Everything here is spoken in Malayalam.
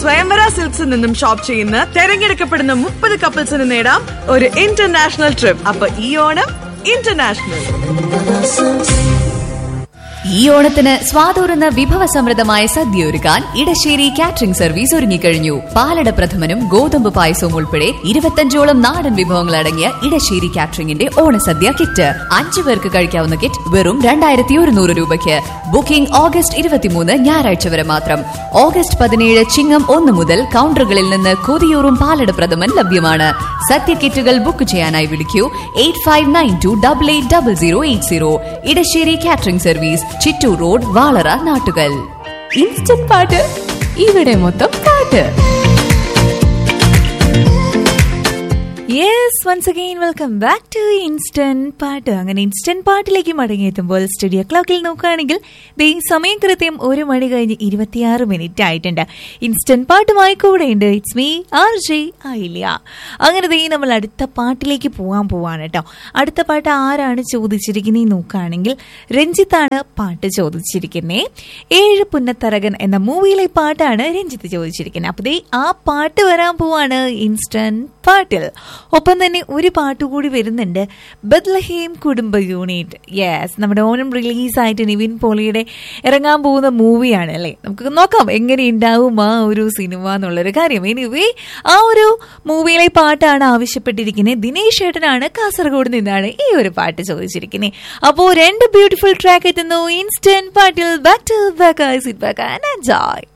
സ്വയംവര സിൽക്സിൽ നിന്നും ഷോപ്പ് ചെയ്യുന്ന തെരഞ്ഞെടുക്കപ്പെടുന്ന മുപ്പത് കപ്പിൾസിന് നേടാം ഒരു ഇന്റർനാഷണൽ ട്രിപ്പ് അപ്പൊ ഈ ഓണം ഇന്റർനാഷണൽ ഈ ഓണത്തിന് സ്വാതൂറുന്ന വിഭവസമൃദ്ധമായ സദ്യ ഒരുക്കാൻ ഇടശ്ശേരി കാറ്ററിംഗ് സർവീസ് ഒരുങ്ങിക്കഴിഞ്ഞു പാലട പ്രഥമനും ഗോതമ്പ് പായസവും ഉൾപ്പെടെ ഇരുപത്തഞ്ചോളം നാടൻ വിഭവങ്ങൾ അടങ്ങിയ ഇടശ്ശേരി കാറ്ററിംഗിന്റെ ഓണസദ്യ കിറ്റ് അഞ്ചു പേർക്ക് കഴിക്കാവുന്ന കിറ്റ് വെറും രണ്ടായിരത്തി ഒരുന്നൂറ് രൂപയ്ക്ക് ബുക്കിംഗ് ഓഗസ്റ്റ് ഇരുപത്തിമൂന്ന് ഞായറാഴ്ച വരെ മാത്രം ഓഗസ്റ്റ് പതിനേഴ് ചിങ്ങം ഒന്ന് മുതൽ കൗണ്ടറുകളിൽ നിന്ന് കൊതിയൂറും പാലട പ്രഥമൻ ലഭ്യമാണ് സദ്യ കിറ്റുകൾ ബുക്ക് ചെയ്യാനായി വിളിക്കൂ eight five nine two double eight double zero eight zero Edasseri catering service Chittur road Valara Nattukal instant പാട്ട് ഇവിടെ മൊത്തം പാട്ട് yes once again welcome back to instant പാട്ട് അങ്ങനെ ഇൻസ്റ്റന്റ് പാട്ടിലേക്ക് മടങ്ങിയെത്തുമ്പോൾ സ്റ്റുഡിയോ ക്ലോക്കിൽ നോക്കുകയാണെങ്കിൽ ദേ സമയം കൃത്യം ഒരു മണി കഴിഞ്ഞ് ഇരുപത്തിയാറ് മിനിറ്റ് ആയിട്ടുണ്ട് ഇൻസ്റ്റന്റ് പാട്ടുമായി കൂടെയുണ്ട് ഇറ്റ്സ് മീ ആർ ജെ ആയില്ല അങ്ങനെ ദേ നമ്മൾ അടുത്ത പാട്ടിലേക്ക് പോകാൻ പോവാണ് കേട്ടോ അടുത്ത പാട്ട് ആരാണ് ചോദിച്ചിരിക്കുന്നത് നോക്കുകയാണെങ്കിൽ രഞ്ജിത്താണ് പാട്ട് ചോദിച്ചിരിക്കുന്നത് ഏഴ് പുന്നത്തറകൻ എന്ന മൂവിയിലെ പാട്ടാണ് രഞ്ജിത്ത് ചോദിച്ചിരിക്കുന്നത് അപ്പോൾ ദേ ആ പാട്ട് വരാൻ പോവാണ് ഇൻസ്റ്റന്റ് പാട്ടിൽ ഒപ്പം തന്നെ ഒരു പാട്ട് കൂടി വരുന്നുണ്ട് ബദ്ലഹീം കുടുംബ യൂണിറ്റ് യെസ് നമ്മുടെ ഓണം റിലീസായിട്ട് നിവിൻ പോളിയുടെ ഇറങ്ങാൻ പോകുന്ന മൂവിയാണ് അല്ലേ നമുക്ക് നോക്കാം എങ്ങനെ ഉണ്ടാവും ആ ഒരു സിനിമ എന്നുള്ളൊരു കാര്യം എനിവേ ആ ഒരു മൂവിയിലെ പാട്ടാണ് ആവശ്യപ്പെട്ടിരിക്കുന്നത് ദിനേശ് ഏട്ടനാണ് കാസർഗോഡ് നിന്നാണ് ഈ ഒരു പാട്ട് ചോദിച്ചിരിക്കുന്നത് അപ്പോൾ രണ്ട് ബ്യൂട്ടിഫുൾ ട്രാക്ക് എത്തുന്നു ഇൻസ്റ്റന്റ് പാട്ടിൽ back to back sit back and enjoy